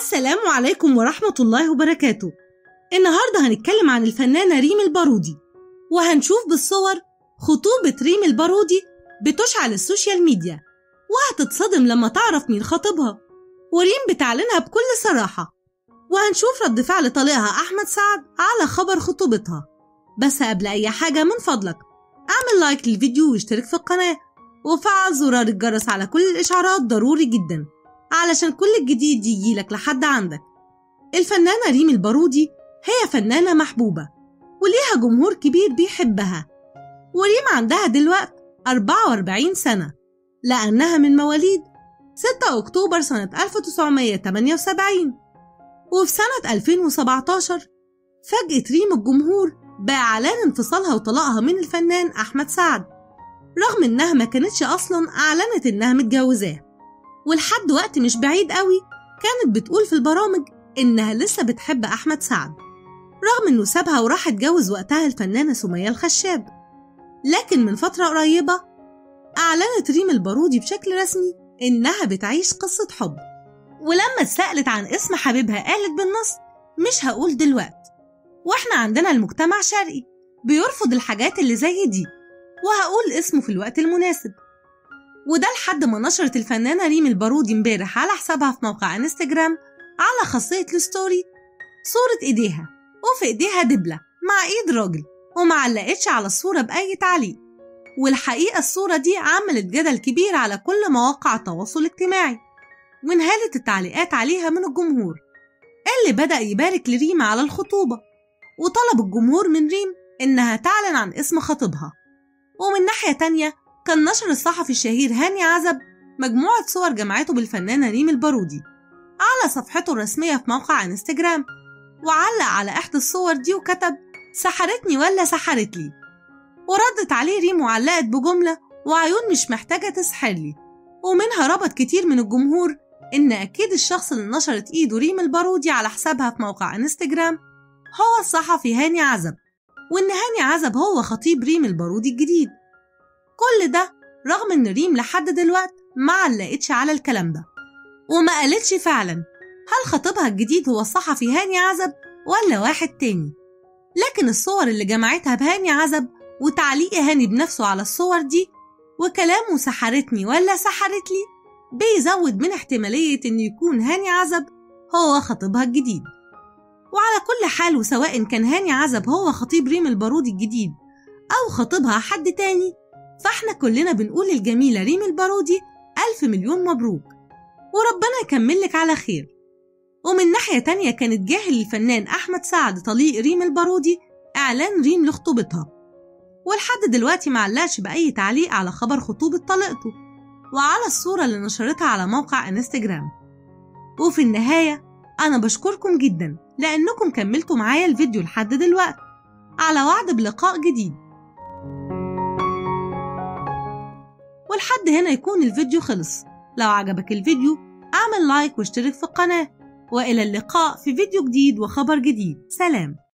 السلام عليكم ورحمة الله وبركاته النهاردة هنتكلم عن الفنانة ريم البارودي وهنشوف بالصور خطوبة ريم البارودي بتشعل السوشيال ميديا وهتتصدم لما تعرف مين خطيبها وريم بتعلنها بكل صراحة وهنشوف رد فعل طليقها أحمد سعد على خبر خطوبتها بس قبل أي حاجة من فضلك اعمل لايك للفيديو واشترك في القناة وفعل زرار الجرس على كل الإشعارات ضروري جدا علشان كل الجديد يجيلك لحد عندك الفنانة ريم البارودي هي فنانة محبوبة وليها جمهور كبير بيحبها وريم عندها دلوقت 44 سنة لأنها من مواليد 6 أكتوبر سنة 1978 وفي سنة 2017 فاجأت ريم الجمهور بإعلان انفصالها وطلاقها من الفنان أحمد سعد رغم إنها ما كانتش أصلا أعلنت إنها متجوزاه ولحد وقت مش بعيد قوي كانت بتقول في البرامج إنها لسه بتحب أحمد سعد رغم إنه سابها وراح اتجوز وقتها الفنانة سمية الخشاب لكن من فترة قريبة أعلنت ريم البارودي بشكل رسمي إنها بتعيش قصة حب ولما اتسألت عن اسم حبيبها قالت بالنص مش هقول دلوقت واحنا عندنا المجتمع شرقي بيرفض الحاجات اللي زي دي وهقول اسمه في الوقت المناسب وده لحد ما نشرت الفنانة ريم البارودي امبارح على حسابها في موقع انستجرام على خاصية الستوري صورة ايديها وفي ايديها دبلة مع ايد راجل ومعلقتش على الصورة بأي تعليق والحقيقة الصورة دي عملت جدل كبير على كل مواقع التواصل الاجتماعي وانهالت التعليقات عليها من الجمهور اللي بدأ يبارك لريم على الخطوبة وطلب الجمهور من ريم إنها تعلن عن اسم خطيبها ومن ناحية تانية كان نشر الصحفي الشهير هاني عزب مجموعة صور جمعته بالفنانة ريم البارودي على صفحته الرسمية في موقع انستجرام وعلق على إحدى الصور دي وكتب سحرتني ولا سحرت لي وردت عليه ريم وعلقت بجملة وعيون مش محتاجة تسحر لي ومنها ربط كتير من الجمهور إن أكيد الشخص اللي نشرت إيده ريم البارودي على حسابها في موقع انستجرام هو الصحفي هاني عزب وإن هاني عزب هو خطيب ريم البارودي الجديد كل ده رغم إن ريم لحد دلوقت ما علقتش على الكلام ده وما قالتش فعلا هل خطيبها الجديد هو الصحفي هاني عزب ولا واحد تاني لكن الصور اللي جمعتها بهاني عزب وتعليق هاني بنفسه على الصور دي وكلامه سحرتني ولا سحرت لي بيزود من احتمالية إنه يكون هاني عزب هو خطيبها الجديد وعلى كل حال وسواء كان هاني عزب هو خطيب ريم البارودي الجديد أو خطيبها حد تاني فاحنا كلنا بنقول للجميلة ريم البارودي ألف مليون مبروك وربنا يكملك على خير ومن ناحية تانية كانت جاهل الفنان أحمد سعد طليق ريم البارودي إعلان ريم لخطوبتها ولحد دلوقتي معلقش بأي تعليق على خبر خطوبة طليقته وعلى الصورة اللي نشرتها على موقع انستجرام وفي النهاية أنا بشكركم جدا لأنكم كملتوا معايا الفيديو لحد دلوقتي على وعد بلقاء جديد ولحد هنا يكون الفيديو خلص لو عجبك الفيديو اعمل لايك واشترك في القناة وإلى اللقاء في فيديو جديد وخبر جديد سلام